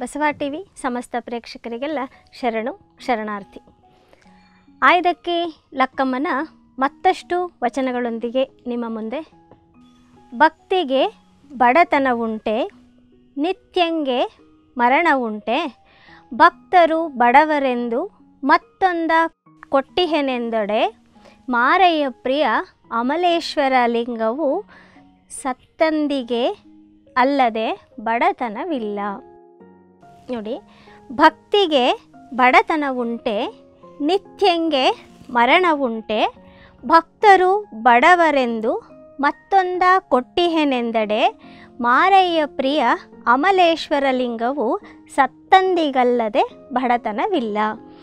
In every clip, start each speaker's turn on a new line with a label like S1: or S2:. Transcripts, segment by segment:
S1: Basava T V ಸಮಸ್ತ ಪ್ರೇಕ್ಷಕರಿಗೆಲ್ಲ ಶರಣು ಶರಣಾರ್ಥಿ ಆಯ್ದಕ್ಕಿ ಲಕ್ಕಮ್ಮನ ಮತ್ತಷ್ಟು ವಚನಗಳೊಂದಿಗೆ ನಿಮ್ಮ ಮುಂದೆ ಭಕ್ತಿಗೆ ಬಡತನವುಂಟೆ ನಿತ್ಯಂಗೆ ಮರಣವುಂಟೆ ಭಕ್ತರು ಬಡವರೆಂದು ಮತ್ತೊಂದ ಕೊಟ್ಟಿಹೆನೆಂದೊಡೆ ಮಾರಯ್ಯ ಪ್ರಿಯ ಅಮಲೇಶ್ವರ ಲಿಂಗವು ಸತ್ತಂದಿಗೆ ಅಲ್ಲದೆ ಬಡತನವಿಲ್ಲ ನೋಡಿ ಭಕ್ತಿಗೆ ಬಡತನವುಂಟೆ ನಿತ್ಯಂಗೆ ಮರಣವುಂಟೆ ಭಕ್ತರು ಬಡವರೆಂದು ಮತ್ತೊಂದ ಕೊಟ್ಟಿಹೆನೆಂದಡೆ ಮಾರಯ್ಯ ಪ್ರಿಯ ಅಮಲೇಶ್ವರ ಲಿಂಗವು ಸತ್ತಂದಿಗಲ್ಲದೆ ಬಡತನವಿಲ್ಲ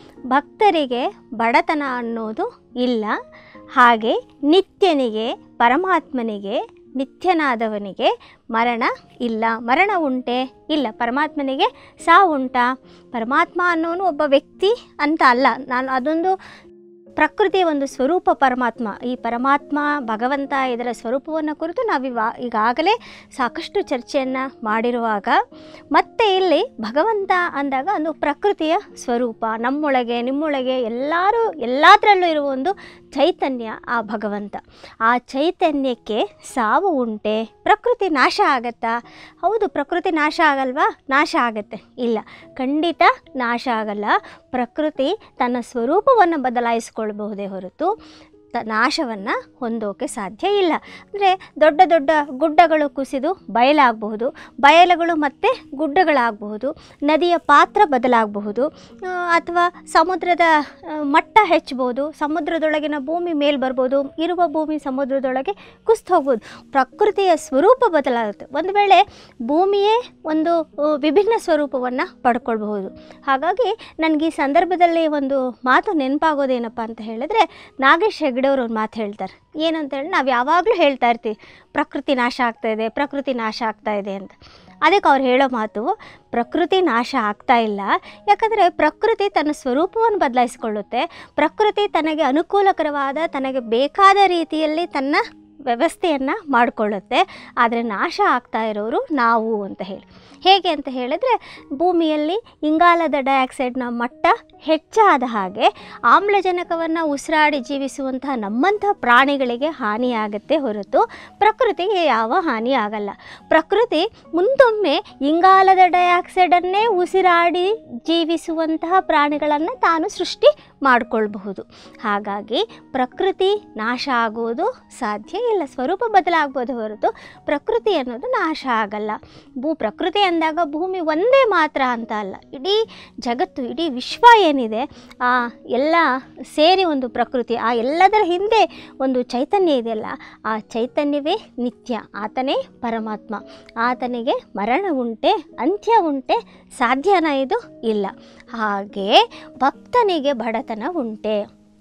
S1: ಭಕ್ತರಿಗೆ ಬಡತನ ಅನ್ನೋದು ಇಲ್ಲ ಹಾಗೆ ನಿತ್ಯನಿಗೆ ಪರಮಾತ್ಮನಿಗೆ ನಿತ್ಯನಾದವನಿಗೆ ಮರಣ ಇಲ್ಲ ಮರಣ ಉಂಟೆ ಇಲ್ಲ ಪರಮಾತ್ಮನಿಗೆ ಸಾವುಂಟಾ ಪರಮಾತ್ಮ ಅನ್ನೋನು ಒಬ್ಬ ವ್ಯಕ್ತಿ ಅಂತ ಅಲ್ಲ ನಾನು ಅದೊಂದು ಪ್ರಕೃತಿಯ ಒಂದು ಸ್ವರೂಪ ಪರಮಾತ್ಮ ಈ ಪರಮಾತ್ಮ ಭಗವಂತ ಇದರ ಸ್ವರೂಪವನ್ನು ಕುರಿತು ನಾವಿವಾ ಈಗಾಗಲೇ ಸಾಕಷ್ಟು ಚರ್ಚೆಯನ್ನು ಮಾಡಿರುವಾಗ ಮತ್ತೆ ಇಲ್ಲಿ ಭಗವಂತ ಅಂದಾಗ ಒಂದು ಪ್ರಕೃತಿಯ ಸ್ವರೂಪ ನಮ್ಮೊಳಗೆ ನಿಮ್ಮೊಳಗೆ ಎಲ್ಲರೂ ಎಲ್ಲದರಲ್ಲೂ ಇರುವ ಒಂದು ಚೈತನ್ಯ ಆ ಭಗವಂತ ಆ ಚೈತನ್ಯಕ್ಕೆ ಸಾವು ಉಂಟೆ ಪ್ರಕೃತಿ ನಾಶ ಆಗತ್ತಾ ಹೌದು ಪ್ರಕೃತಿ ನಾಶ ಆಗಲ್ವಾ ನಾಶ ಆಗತ್ತೆ ಇಲ್ಲ ಖಂಡಿತ ನಾಶ ಆಗಲ್ಲ ಪ್ರಕೃತಿ ತನ್ನ ಸ್ವರೂಪವನ್ನು ಬದಲಾಯಿಸ್ಕೊಳ್ಬಹುದೇ ಹೊರತು ತ ನಾಶವನ್ನು ಹೊಂದೋಕೆ ಸಾಧ್ಯ ಇಲ್ಲ ಅಂದರೆ ದೊಡ್ಡ ದೊಡ್ಡ ಗುಡ್ಡಗಳು ಕುಸಿದು ಬಯಲಾಗಬಹುದು ಬಯಲುಗಳು ಮತ್ತೆ ಗುಡ್ಡಗಳಾಗಬಹುದು ನದಿಯ ಪಾತ್ರ ಬದಲಾಗಬಹುದು ಅಥವಾ ಸಮುದ್ರದ ಆ, ಮಟ್ಟ ಹೆಚ್ಚಬಹುದು ಸಮುದ್ರದೊಳಗಿನ ಭೂಮಿ ಮೇಲೆ ಬರ್ಬೋದು ಇರುವ ಭೂಮಿ ಸಮುದ್ರದೊಳಗೆ ಕುಸಿದು ಹೋಗ್ಬೋದು ಪ್ರಕೃತಿಯ ಸ್ವರೂಪ ಬದಲಾಗುತ್ತೆ ಒಂದು ವೇಳೆ ಭೂಮಿಯೇ ಒಂದು ಆ, ವಿಭಿನ್ನ ಸ್ವರೂಪವನ್ನು ಪಡ್ಕೊಳ್ಬಹುದು ಹಾಗಾಗಿ ನನಗೆ ಈ ಸಂದರ್ಭದಲ್ಲಿ ಒಂದು ಮಾತು ನೆನಪಾಗೋದೇನಪ್ಪ ಅಂತ ಹೇಳಿದ್ರೆ ನಾಗೇಶ್ ಹೆಗ್ಡೆಯವರು ಒಂದು ಮಾತು ಹೇಳ್ತಾರೆ ಏನಂತ ಹೇಳಿ ನಾವು ಯಾವಾಗಲೂ ಹೇಳ್ತಾ ಇರ್ತೀವಿ ಪ್ರಕೃತಿ ನಾಶ ಆಗ್ತಾ ಇದೆ ಪ್ರಕೃತಿ ನಾಶ ಆಗ್ತಾ ಇದೆ ಅಂತ ಅದಕ್ಕೆ ಅವ್ರು ಹೇಳೋ ಮಾತು ಪ್ರಕೃತಿ ನಾಶ ಆಗ್ತಾ ಇಲ್ಲ ಯಾಕಂದರೆ ಪ್ರಕೃತಿ ತನ್ನ ಸ್ವರೂಪವನ್ನು ಬದಲಾಯಿಸಿಕೊಳ್ಳುತ್ತೆ ಪ್ರಕೃತಿ ತನಗೆ ಅನುಕೂಲಕರವಾದ ತನಗೆ ಬೇಕಾದ ರೀತಿಯಲ್ಲಿ ತನ್ನ ವ್ಯವಸ್ಥೆಯನ್ನು ಮಾಡಿಕೊಳ್ಳುತ್ತೆ ಆದರೆ ನಾಶ ಆಗ್ತಾ ಇರೋರು ನಾವು ಅಂತ ಹೇಳಿ ಹೇಗೆ ಅಂತ ಹೇಳಿದ್ರೆ ಭೂಮಿಯಲ್ಲಿ ಇಂಗಾಲದ ಡೈಆಕ್ಸೈಡ್ನ ಮಟ್ಟ ಹೆಚ್ಚಾದ ಹಾಗೆ ಆಮ್ಲಜನಕವನ್ನು ಉಸಿರಾಡಿ ಜೀವಿಸುವಂತಹ ನಮ್ಮಂತಹ ಪ್ರಾಣಿಗಳಿಗೆ ಹಾನಿಯಾಗುತ್ತೆ ಹೊರತು ಪ್ರಕೃತಿಗೆ ಯಾವ ಹಾನಿ ಆಗಲ್ಲ ಪ್ರಕೃತಿ ಮುಂದೊಮ್ಮೆ ಇಂಗಾಲದ ಡೈಆಕ್ಸೈಡನ್ನೇ ಉಸಿರಾಡಿ ಜೀವಿಸುವಂತಹ ಪ್ರಾಣಿಗಳನ್ನು ತಾನು ಸೃಷ್ಟಿ ಮಾಡಿಕೊಳ್ಬಹುದು ಹಾಗಾಗಿ ಪ್ರಕೃತಿ ನಾಶ ಆಗುವುದು ಸಾಧ್ಯ ಇಲ್ಲ ಸ್ವರೂಪ ಬದಲಾಗ್ಬೋದು ಹೊರತು ಪ್ರಕೃತಿ ಅನ್ನೋದು ನಾಶ ಆಗಲ್ಲ ಭೂ ಪ್ರಕೃತಿ ಅಂದಾಗ ಭೂಮಿ ಒಂದೇ ಮಾತ್ರ ಅಂತ ಅಲ್ಲ ಇಡೀ ಜಗತ್ತು ಇಡೀ ವಿಶ್ವ ಏನಿದೆ ಆ ಎಲ್ಲ ಸೇರಿ ಒಂದು ಪ್ರಕೃತಿ ಆ ಎಲ್ಲದರ ಹಿಂದೆ ಒಂದು ಚೈತನ್ಯ ಇದೆಯಲ್ಲ ಆ ಚೈತನ್ಯವೇ ನಿತ್ಯ ಆತನೇ ಪರಮಾತ್ಮ ಆತನಿಗೆ ಮರಣ ಉಂಟೆ ಅಂತ್ಯ ಉಂಟೆ ಸಾಧ್ಯನ ಇದು ಇಲ್ಲ ಹಾಗೆ ಭಕ್ತನಿಗೆ ಬಡತನ ಉಂಟೆ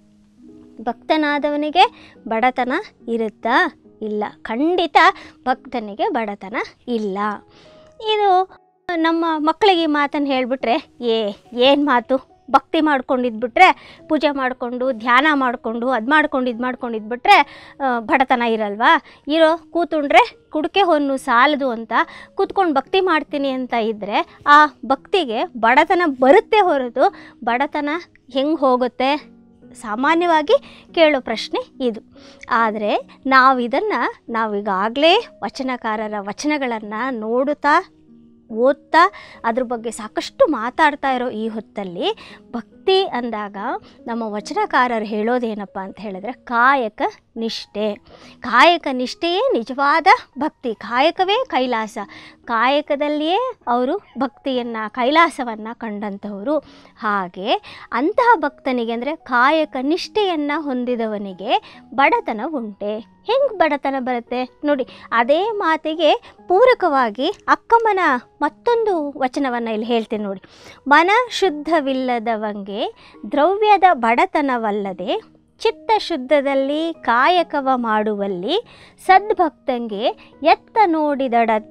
S1: ಭಕ್ತನಾದವನಿಗೆ ಬಡತನ ಇರುತ್ತಾ ಇಲ್ಲ ಖಂಡಿತ ಭಕ್ತನಿಗೆ ಬಡತನ ಇಲ್ಲ ಇದು ನಮ್ಮ ಮಕ್ಕಳಿಗೆ ಈ ಮಾತನ್ನು ಹೇಳಿಬಿಟ್ರೆ ಏ ಏನು ಮಾತು ಭಕ್ತಿ ಮಾಡ್ಕೊಂಡಿದ್ಬಿಟ್ರೆ ಪೂಜೆ ಮಾಡಿಕೊಂಡು ಧ್ಯಾನ ಮಾಡಿಕೊಂಡು ಅದು ಮಾಡ್ಕೊಂಡು ಇದು ಮಾಡ್ಕೊಂಡು ಇದ್ಬಿಟ್ರೆ ಆ, ಬಡತನ ಇರಲ್ವಾ ಇರೋ ಕೂತುಂಡ್ರೆ ಕುಡಿಕೆ ಹೊನ್ನು ಸಾಲದು ಅಂತ ಕೂತ್ಕೊಂಡು ಭಕ್ತಿ ಮಾಡ್ತೀನಿ ಅಂತ ಇದ್ದರೆ ಆ ಭಕ್ತಿಗೆ ಬಡತನ ಬರುತ್ತೆ ಹೊರತು ಬಡತನ ಹೆಂಗೆ ಹೋಗುತ್ತೆ ಸಾಮಾನ್ಯವಾಗಿ ಕೇಳೋ ಪ್ರಶ್ನೆ ಇದು ಆದರೆ ನಾವು ಇದನ್ನು ನಾವೀಗಾಗಲೇ ವಚನಕಾರರ ವಚನಗಳನ್ನು ನೋಡುತ್ತಾ ಓದ್ತಾ ಅದ್ರ ಬಗ್ಗೆ ಸಾಕಷ್ಟು ಮಾತಾಡ್ತಾ ಇರೋ ಈ ಹೊತ್ತಲ್ಲಿ ಭಕ್ತಿ ಅಂದಾಗ ನಮ್ಮ ವಚನಕಾರರು ಹೇಳೋದೇನಪ್ಪ ಅಂತ ಹೇಳಿದ್ರೆ ಕಾಯಕ ನಿಷ್ಠೆ ಕಾಯಕ ನಿಷ್ಠೆಯೇ ನಿಜವಾದ ಭಕ್ತಿ ಕಾಯಕವೇ ಕೈಲಾಸ ಕಾಯಕದಲ್ಲಿಯೇ ಅವರು ಭಕ್ತಿಯನ್ನು ಕೈಲಾಸವನ್ನು ಕಂಡಂಥವರು ಹಾಗೆ ಅಂತಹ ಭಕ್ತನಿಗೆ ಅಂದರೆ ಕಾಯಕ ನಿಷ್ಠೆಯನ್ನು ಹೊಂದಿದವನಿಗೆ ಬಡತನ ಉಂಟೆ ಹೆಂಗೆ ಬಡತನ ಬರುತ್ತೆ ನೋಡಿ ಅದೇ ಮಾತಿಗೆ ಪೂರಕವಾಗಿ ಅಕ್ಕಮ್ಮನ ಮತ್ತೊಂದು ವಚನವನ್ನು ಇಲ್ಲಿ ಹೇಳ್ತೀನಿ ನೋಡಿ ಮನ ಶುದ್ಧವಿಲ್ಲದವಂಗೆ ದ್ರವ್ಯದ ಬಡತನವಲ್ಲದೆ ಚಿತ್ತ ಶುದ್ಧದಲ್ಲಿ ಕಾಯಕವ ಮಾಡುವಲ್ಲಿ ಸದ್ಭಕ್ತಂಗೆ ಎತ್ತ ನೋಡಿದಡತ್ತ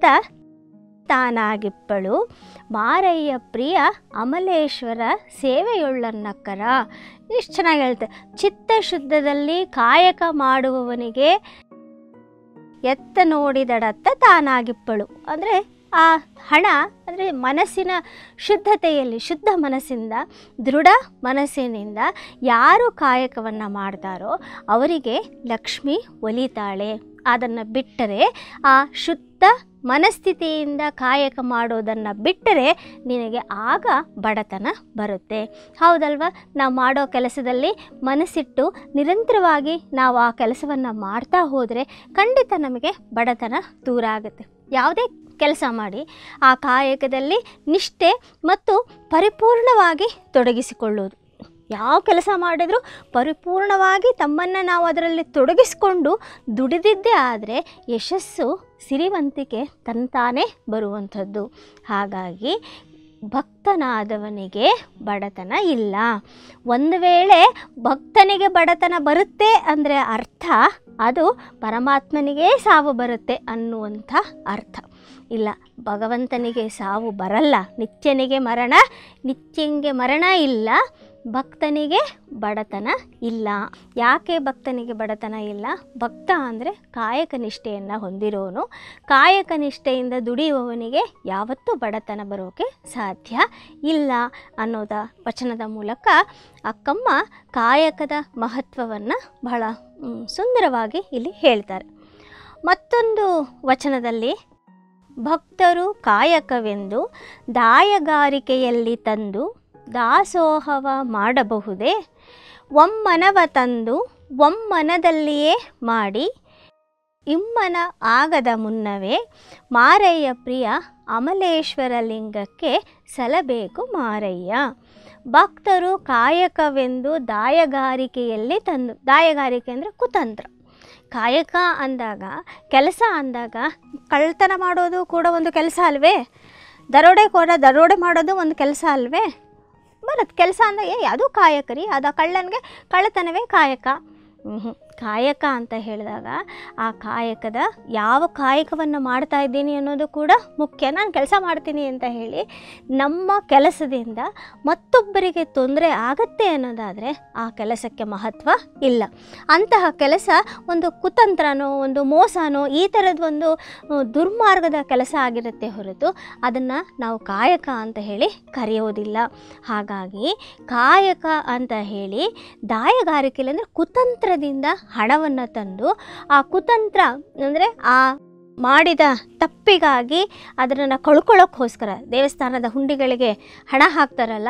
S1: ತಾನಾಗಿಪ್ಪಳು ಮಾರಯ್ಯ ಪ್ರಿಯ ಅಮಲೇಶ್ವರ ಸೇವೆಯುಳ್ಳನ್ನಕ್ಕರ ಇಷ್ಟು ಚೆನ್ನಾಗಿ ಹೇಳ್ತೆ ಚಿತ್ತಶುದ್ಧದಲ್ಲಿ ಕಾಯಕ ಮಾಡುವವನಿಗೆ ಎತ್ತ ನೋಡಿದಡತ್ತ ತಾನಾಗಿಪ್ಪಳು ಅಂದರೆ ಆ ಹಣ ಅಂದರೆ ಮನಸ್ಸಿನ ಶುದ್ಧತೆಯಲ್ಲಿ ಶುದ್ಧ ಮನಸ್ಸಿಂದ ದೃಢ ಮನಸ್ಸಿನಿಂದ ಯಾರು ಕಾಯಕವನ್ನು ಮಾಡ್ತಾರೋ ಅವರಿಗೆ ಲಕ್ಷ್ಮಿ ಒಲಿತಾಳೆ ಅದನ್ನು ಬಿಟ್ಟರೆ ಆ ಶುದ್ಧ ಮನಸ್ಥಿತಿಯಿಂದ ಕಾಯಕ ಮಾಡೋದನ್ನು ಬಿಟ್ಟರೆ ನಿನಗೆ ಆಗ ಬಡತನ ಬರುತ್ತೆ ಹೌದಲ್ವಾ ನಾವು ಮಾಡೋ ಕೆಲಸದಲ್ಲಿ ಮನಸ್ಸಿಟ್ಟು ನಿರಂತರವಾಗಿ ನಾವು ಆ ಕೆಲಸವನ್ನು ಮಾಡ್ತಾ ಹೋದರೆ ಖಂಡಿತ ನಮಗೆ ಬಡತನ ದೂರ ಆಗುತ್ತೆ ಯಾವುದೇ ಕೆಲಸ ಮಾಡಿ ಆ ಕಾಯಕದಲ್ಲಿ ನಿಷ್ಠೆ ಮತ್ತು ಪರಿಪೂರ್ಣವಾಗಿ ತೊಡಗಿಸಿಕೊಳ್ಳುವುದು ಯಾವ ಕೆಲಸ ಮಾಡಿದರೂ ಪರಿಪೂರ್ಣವಾಗಿ ತಮ್ಮನ್ನು ನಾವು ಅದರಲ್ಲಿ ತೊಡಗಿಸಿಕೊಂಡು ದುಡಿದಿದ್ದೇ ಆದರೆ ಯಶಸ್ಸು ಸಿರಿವಂತಿಕೆ ತಂತಾನೇ ಬರುವಂಥದ್ದು ಹಾಗಾಗಿ ಭಕ್ತನಾದವನಿಗೆ ಬಡತನ ಇಲ್ಲ ಒಂದು ವೇಳೆ ಭಕ್ತನಿಗೆ ಬಡತನ ಬರುತ್ತೆ ಅಂದರೆ ಅರ್ಥ ಅದು ಪರಮಾತ್ಮನಿಗೆ ಸಾವು ಬರುತ್ತೆ ಅನ್ನುವಂಥ ಅರ್ಥ ಇಲ್ಲ ಭಗವಂತನಿಗೆ ಸಾವು ಬರಲ್ಲ ನಿತ್ಯನಿಗೆ ಮರಣ ನಿತ್ಯಂಗೆ ಮರಣ ಇಲ್ಲ ಭಕ್ತನಿಗೆ ಬಡತನ ಇಲ್ಲ ಯಾಕೆ ಭಕ್ತನಿಗೆ ಬಡತನ ಇಲ್ಲ ಭಕ್ತ ಅಂದರೆ ಕಾಯಕ ನಿಷ್ಠೆಯನ್ನು ಹೊಂದಿರೋನು ಕಾಯಕ ನಿಷ್ಠೆಯಿಂದ ದುಡಿಯುವವನಿಗೆ ಯಾವತ್ತೂ ಬಡತನ ಬರೋಕ್ಕೆ ಸಾಧ್ಯ ಇಲ್ಲ ಅನ್ನೋದ ವಚನದ ಮೂಲಕ ಅಕ್ಕಮ್ಮ ಕಾಯಕದ ಮಹತ್ವವನ್ನು ಬಹಳ ಮ್, ಸುಂದರವಾಗಿ ಇಲ್ಲಿ ಹೇಳ್ತಾರೆ ಮತ್ತೊಂದು ವಚನದಲ್ಲಿ ಭಕ್ತರು ಕಾಯಕವೆಂದು ದಾಯಗಾರಿಕೆಯಲ್ಲಿ ತಂದು ದಾಸೋಹವ ಮಾಡಬಹುದೇ ಒಮ್ಮನವ ತಂದು ಒಮ್ಮನದಲ್ಲಿಯೇ ಮಾಡಿ ಇಮ್ಮನ ಆಗದ ಮುನ್ನವೇ ಮಾರಯ್ಯ ಪ್ರಿಯ ಅಮಲೇಶ್ವರ ಲಿಂಗಕ್ಕೆ ಸಲಬೇಕು ಮಾರಯ್ಯ ಭಕ್ತರು ಕಾಯಕವೆಂದು ದಾಯಗಾರಿಕೆಯಲ್ಲಿ ತಂದು ದಾಯಗಾರಿಕೆ ಅಂದರೆ ಕುತಂತ್ರ ಕಾಯಕ ಅಂದಾಗ ಕೆಲಸ ಅಂದಾಗ ಕಳ್ತನ ಮಾಡೋದು ಕೂಡ ಒಂದು ಕೆಲಸ ಅಲ್ವೇ ದರೋಡೆ ಕೂಡ ದರೋಡೆ ಮಾಡೋದು ಒಂದು ಕೆಲಸ ಅಲ್ವೇ ಬರುತ್ತೆ ಕೆಲಸ ಅಂದಾಗ ಏ ಅದು ಕಾಯಕ ರೀ ಅದು ಕಳ್ಳನಿಗೆ ಕಳ್ಳತನವೇ ಕಾಯಕ ಹ್ಞೂ ಕಾಯಕ ಅಂತ ಹೇಳಿದಾಗ ಆ ಕಾಯಕದ ಯಾವ ಕಾಯಕವನ್ನು ಮಾಡ್ತಾ ಇದ್ದೀನಿ ಅನ್ನೋದು ಕೂಡ ಮುಖ್ಯ ನಾನು ಕೆಲಸ ಮಾಡ್ತೀನಿ ಅಂತ ಹೇಳಿ ನಮ್ಮ ಕೆಲಸದಿಂದ ಮತ್ತೊಬ್ಬರಿಗೆ ತೊಂದರೆ ಆಗತ್ತೆ ಅನ್ನೋದಾದರೆ ಆ ಕೆಲಸಕ್ಕೆ ಮಹತ್ವ ಇಲ್ಲ ಅಂತಹ ಕೆಲಸ ಒಂದು ಕುತಂತ್ರನೋ ಒಂದು ಮೋಸನೋ ಈ ಥರದ ಒಂದು ಆ, ದುರ್ಮಾರ್ಗದ ಕೆಲಸ ಆಗಿರುತ್ತೆ ಹೊರತು ಅದನ್ನು ನಾವು ಕಾಯಕ ಅಂತ ಹೇಳಿ ಕರೆಯೋದಿಲ್ಲ ಹಾಗಾಗಿ ಕಾಯಕ ಅಂತ ಹೇಳಿ ದಾಯಗಾರಿಕೆಯಲ್ಲಿ ಅಂದರೆ ಕುತಂತ್ರದಿಂದ ಹಣವನ್ನು ತಂದು ಆ ಕುತಂತ್ರ ಅಂದರೆ ಆ ಮಾಡಿದ ತಪ್ಪಿಗಾಗಿ ಅದನ್ನು ಕಳ್ಕೊಳ್ಳೋಕ್ಕೋಸ್ಕರ ದೇವಸ್ಥಾನದ ಹುಂಡಿಗಳಿಗೆ ಹಣ ಹಾಕ್ತಾರಲ್ಲ